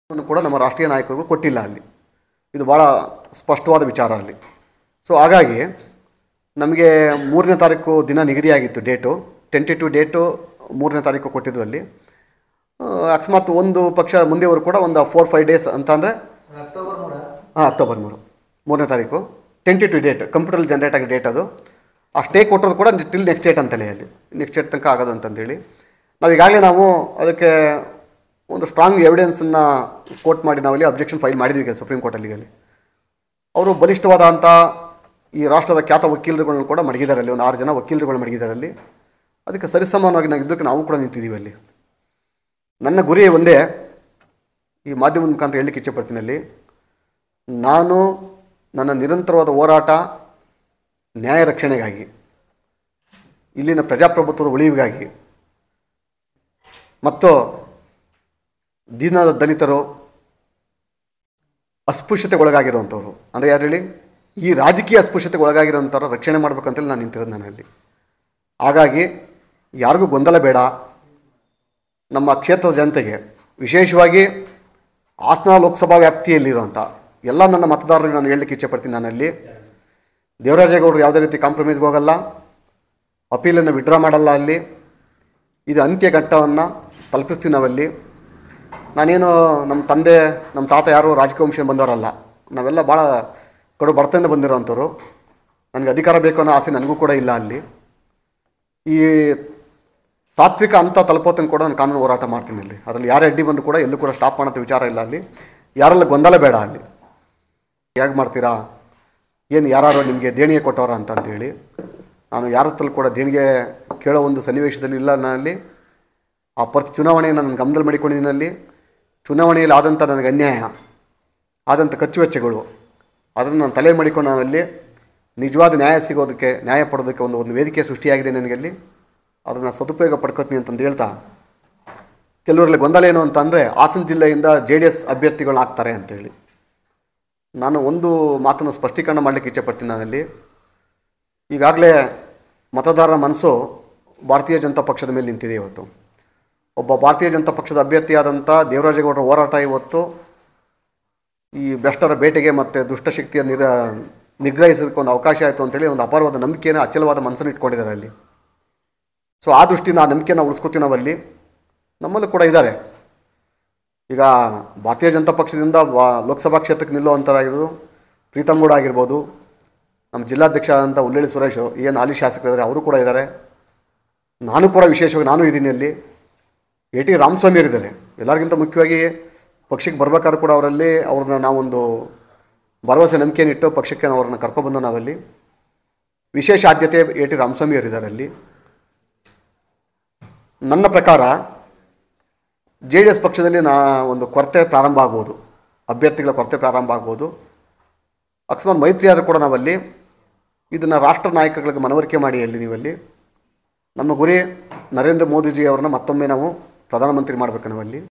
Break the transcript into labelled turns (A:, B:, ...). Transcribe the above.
A: ಅನ್ನು ಕೂಡ ನಮ್ಮ ರಾಷ್ಟ್ರೀಯ ನಾಯಕರು ಕೊಟ್ಟಿಲ್ಲ ಅಲ್ಲಿ ಇದು ಭಾಳ ಸ್ಪಷ್ಟವಾದ ವಿಚಾರ ಅಲ್ಲಿ ಸೊ ಹಾಗಾಗಿ ನಮಗೆ ಮೂರನೇ ತಾರೀಕು ದಿನ ನಿಗದಿಯಾಗಿತ್ತು ಡೇಟು ಟೆಂಟೇಟಿವ್ ಡೇಟು ಮೂರನೇ ತಾರೀಕು ಕೊಟ್ಟಿದ್ದು ಅಲ್ಲಿ ಆ, ಅಕಸ್ಮಾತ್ ಒಂದು ಪಕ್ಷ ಮುಂದೆವರು ಕೂಡ ಒಂದು ಫೋರ್ ಫೈವ್ ಡೇಸ್ ಅಂತ ಅಂದರೆ
B: ಅಕ್ಟೋಬರ್ ಮೂರ
A: ಹಾಂ ಅಕ್ಟೋಬರ್ ಮೂರು ಮೂರನೇ ತಾರೀಕು ಟೆಂಟೇಟಿವ್ ಡೇಟ್ ಕಂಪ್ಯೂಟರಲ್ಲಿ ಜನ್ರೇಟ್ ಆಗಿ ಡೇಟ್ ಅದು ಆ ಸ್ಟೇ ಕೊಟ್ಟರು ಕೂಡ ಟಿಲ್ ನೆಕ್ಸ್ಟ್ ಡೇಟ್ ಅಂತಲೇ ಅಲ್ಲಿ ನೆಕ್ಸ್ಟ್ ಡೇಟ್ ತನಕ ಆಗೋದು ಅಂತಂದೇಳಿ ನಾವು ಈಗಾಗಲೇ ನಾವು ಅದಕ್ಕೆ ಒಂದು ಸ್ಟ್ರಾಂಗ್ ಎವಿಡೆನ್ಸನ್ನು ಕೋಟ್ ಮಾಡಿ ನಾವಲ್ಲಿ ಅಬ್ಜೆಕ್ಷನ್ ಫೈಲ್ ಮಾಡಿದ್ವಿ ಈಗ ಸುಪ್ರೀಂ ಕೋರ್ಟಲ್ಲಿ ಅಲ್ಲಿ ಅವರು ಬಲಿಷ್ಠವಾದಂಥ ಈ ರಾಷ್ಟ್ರದ ಖ್ಯಾತ ವಕೀಲರುಗಳನ್ನ ಕೂಡ ಮಡಗಿದ್ದಾರೆ ಅಲ್ಲಿ ಒಂದು ಆರು ಜನ ವಕೀಲರುಗಳು ಮಡಗಿದ್ದಾರೆ ಅಲ್ಲಿ ಅದಕ್ಕೆ ಸರಿಸಮಾನವಾಗಿ ನಾವು ಇದಕ್ಕೆ ನಾವು ಕೂಡ ನಿಂತಿದ್ದೀವಿ ಅಲ್ಲಿ ನನ್ನ ಗುರಿ ಒಂದೇ ಈ ಮಾಧ್ಯಮದ ಮುಖಾಂತರ ಹೇಳಲಿಕ್ಕೆ ಇಚ್ಛೆಪಡ್ತೀನಿ ಅಲ್ಲಿ ನಾನು ನನ್ನ ನಿರಂತರವಾದ ಹೋರಾಟ ನ್ಯಾಯ ರಕ್ಷಣೆಗಾಗಿ ಇಲ್ಲಿನ ಪ್ರಜಾಪ್ರಭುತ್ವದ ಉಳಿವಿಗಾಗಿ ಮತ್ತು ದೀನ ದಲಿತರು ಅಸ್ಪೃಶ್ಯತೆಗೆ ಒಳಗಾಗಿರುವಂಥವ್ರು ಅಂದರೆ ಯಾರು ಹೇಳಿ ಈ ರಾಜಕೀಯ ಅಸ್ಪೃಶ್ಯತೆಗೆ ಒಳಗಾಗಿರೋಂಥವ್ರ ರಕ್ಷಣೆ ಮಾಡ್ಬೇಕಂತೇಳಿ ನಾನು ನಿಂತಿರೋದು ನಾನಲ್ಲಿ ಹಾಗಾಗಿ ಯಾರಿಗೂ ಗೊಂದಲ ಬೇಡ ನಮ್ಮ ಕ್ಷೇತ್ರದ ಜನತೆಗೆ ವಿಶೇಷವಾಗಿ ಹಾಸನ ಲೋಕಸಭಾ ವ್ಯಾಪ್ತಿಯಲ್ಲಿರುವಂಥ ಎಲ್ಲ ನನ್ನ ಮತದಾರರಿಗೆ ನಾನು ಹೇಳಲಿಕ್ಕೆ ಇಚ್ಛೆಪಡ್ತೀನಿ ನಾನಲ್ಲಿ ದೇವರಾಜೇಗೌಡರು ಯಾವುದೇ ರೀತಿ ಕಾಂಪ್ರಮೈಸ್ಗೆ ಹೋಗಲ್ಲ ಅಪೀಲನ್ನು ವಿಡ್ರಾ ಮಾಡಲ್ಲ ಅಲ್ಲಿ ಇದು ಅಂತ್ಯ ಘಟ್ಟವನ್ನು ತಲುಪಿಸ್ತೀವಿ ನಾವಲ್ಲಿ ನಾನೇನು ನಮ್ಮ ತಂದೆ ನಮ್ಮ ತಾತ ಯಾರು ರಾಜಕೀಯ ವಂಶದಿಂದ ಬಂದವರಲ್ಲ ನಾವೆಲ್ಲ ಭಾಳ ಕಡು ಬಡತನದಿಂದ ಬಂದಿರೋವಂಥವ್ರು ನನಗೆ ಅಧಿಕಾರ ಬೇಕು ಅನ್ನೋ ಆಸೆ ನನಗೂ ಕೂಡ ಇಲ್ಲ ಅಲ್ಲಿ ಈ ತಾತ್ವಿಕ ಹಂತ ತಲುಪೋತನ ಕೂಡ ನಾನು ಕಾನೂನು ಹೋರಾಟ ಮಾಡ್ತೀನಿ ಇಲ್ಲಿ ಅದರಲ್ಲಿ ಯಾರೇ ಅಡ್ಡಿ ಬಂದರೂ ಕೂಡ ಎಲ್ಲೂ ಕೂಡ ಸ್ಟಾಪ್ ಮಾಡೋಂಥ ವಿಚಾರ ಇಲ್ಲ ಅಲ್ಲಿ ಯಾರೆಲ್ಲ ಗೊಂದಲ ಬೇಡ ಅಲ್ಲಿ ಹೇಗೆ ಮಾಡ್ತೀರಾ ಏನು ಯಾರು ನಿಮಗೆ ದೇಣಿಗೆ ಕೊಟ್ಟವರ ಅಂತ ಅಂತೇಳಿ ನಾನು ಯಾರ ಹತ್ರ ಕೂಡ ದೇಣಿಗೆ ಕೇಳೋ ಒಂದು ಸನ್ನಿವೇಶದಲ್ಲಿ ಇಲ್ಲ ನಾನಲ್ಲಿ ಆ ಪ್ರತಿ ಚುನಾವಣೆಯನ್ನು ನನ್ನ ಗಮನದಲ್ಲಿ ಮಾಡಿಕೊಂಡಿದ್ದೀನಿ ಅಲ್ಲಿ ಚುನಾವಣೆಯಲ್ಲಿ ಆದಂಥ ನನಗೆ ಅನ್ಯಾಯ ಆದಂಥ ಖರ್ಚು ವೆಚ್ಚಗಳು ಅದನ್ನು ನಾನು ತಲೆ ಮಾಡಿಕೊಂಡು ನಾನಲ್ಲಿ ನಿಜವಾದ ನ್ಯಾಯ ಸಿಗೋದಕ್ಕೆ ನ್ಯಾಯ ಪಡೋದಕ್ಕೆ ಒಂದು ಒಂದು ವೇದಿಕೆ ಸೃಷ್ಟಿಯಾಗಿದೆ ನನಗೆ ಅಲ್ಲಿ ಅದನ್ನು ಸದುಪಯೋಗ ಪಡ್ಕೋತೀನಿ ಅಂತಂದು ಹೇಳ್ತಾ ಕೆಲವರಲ್ಲಿ ಗೊಂದಲ ಏನು ಅಂತಂದರೆ ಹಾಸನ ಜಿಲ್ಲೆಯಿಂದ ಜೆ ಡಿ ಎಸ್ ಅಭ್ಯರ್ಥಿಗಳು ಆಗ್ತಾರೆ ಅಂತೇಳಿ ನಾನು ಒಂದು ಮಾತನ್ನು ಸ್ಪಷ್ಟೀಕರಣ ಮಾಡಲಿಕ್ಕೆ ಇಚ್ಛೆಪಡ್ತೀನಿ ನಾನಲ್ಲಿ ಈಗಾಗಲೇ ಮತದಾರರ ಮನಸ್ಸು ಭಾರತೀಯ ಜನತಾ ಪಕ್ಷದ ಮೇಲೆ ನಿಂತಿದೆ ಇವತ್ತು ಒಬ್ಬ ಭಾರತೀಯ ಜನತಾ ಪಕ್ಷದ ಅಭ್ಯರ್ಥಿಯಾದಂಥ ದೇವರಾಜೇಗೌಡರ ಹೋರಾಟ ಇವತ್ತು ಈ ಭ್ರಷ್ಟರ ಬೇಟೆಗೆ ಮತ್ತು ದುಷ್ಟಶಕ್ತಿಯ ನಿರ ನಿಗ್ರಹಿಸೋದಕ್ಕೆ ಒಂದು ಅವಕಾಶ ಆಯಿತು ಅಂತೇಳಿ ಒಂದು ಅಪಾರವಾದ ನಂಬಿಕೆಯನ್ನು ಅಚಲವಾದ ಮನಸ್ಸನ್ನು ಇಟ್ಕೊಂಡಿದ್ದಾರೆ ಅಲ್ಲಿ ಸೊ ಆ ದೃಷ್ಟಿಯಿಂದ ಆ ನಂಬಿಕೆನ ಉಳಿಸ್ಕೊತೀವಿ ನಾವಲ್ಲಿ ನಮ್ಮಲ್ಲೂ ಕೂಡ ಇದ್ದಾರೆ ಈಗ ಭಾರತೀಯ ಜನತಾ ಪಕ್ಷದಿಂದ ವಾ- ಲೋಕಸಭಾ ಕ್ಷೇತ್ರಕ್ಕೆ ನಿಲ್ಲುವಂಥರಾಗಿದ್ರು ಪ್ರೀತಮ್ ಗೌಡ ಆಗಿರ್ಬೋದು ನಮ್ಮ ಜಿಲ್ಲಾಧ್ಯಕ್ಷ ಆದಂಥ ಉಳ್ಳಳ್ಳಿ ಸುರೇಶ್ ಏನು ಹಾಲಿ ಶಾಸಕರಿದ್ದಾರೆ ಅವರು ಕೂಡ ಇದ್ದಾರೆ ನಾನು ಕೂಡ ವಿಶೇಷವಾಗಿ ನಾನು ಇದ್ದೀನಿ ಅಲ್ಲಿ ಎ ಟಿ ರಾಮಸ್ವಾಮಿ ಇದ್ದಾರೆ ಎಲ್ಲರಿಗಿಂತ ಮುಖ್ಯವಾಗಿ ಪಕ್ಷಕ್ಕೆ ಬರ್ಬೇಕಾದ್ರೂ ಕೂಡ ಅವರಲ್ಲಿ ಅವ್ರನ್ನ ನಾವೊಂದು ಭರವಸೆ ನಂಬಿಕೆಯನ್ನಿಟ್ಟು ಪಕ್ಷಕ್ಕೆ ನಾವು ಅವ್ರನ್ನ ಕರ್ಕೊಬಂದು ನಾವಲ್ಲಿ ವಿಶೇಷ ಆದ್ಯತೆ ಎ ಟಿ ರಾಮಸ್ವಾಮಿ ಅವರಿದ್ದಾರೆ ಅಲ್ಲಿ ನನ್ನ ಪ್ರಕಾರ ಜೆ ಡಿ ಎಸ್ ಪಕ್ಷದಲ್ಲಿ ನಾ ಒಂದು ಕೊರತೆ ಪ್ರಾರಂಭ ಆಗ್ಬೋದು ಅಭ್ಯರ್ಥಿಗಳ ಕೊರತೆ ಪ್ರಾರಂಭ ಆಗ್ಬೋದು ಅಕಸ್ಮಾತ್ ಮೈತ್ರಿ ಆದರೂ ಕೂಡ ನಾವಲ್ಲಿ ಇದನ್ನು ರಾಷ್ಟ್ರ ನಾಯಕಗಳಿಗೆ ಮನವರಿಕೆ ಮಾಡಿ ಅಲ್ಲಿ ನೀವಲ್ಲಿ ನಮ್ಮ ಗುರಿ ನರೇಂದ್ರ ಮೋದಿಜಿ ಅವ್ರನ್ನ ಮತ್ತೊಮ್ಮೆ ನಾವು ಪ್ರಧಾನಮಂತ್ರಿ ಮಾಡಬೇಕು ನಾವಲ್ಲಿ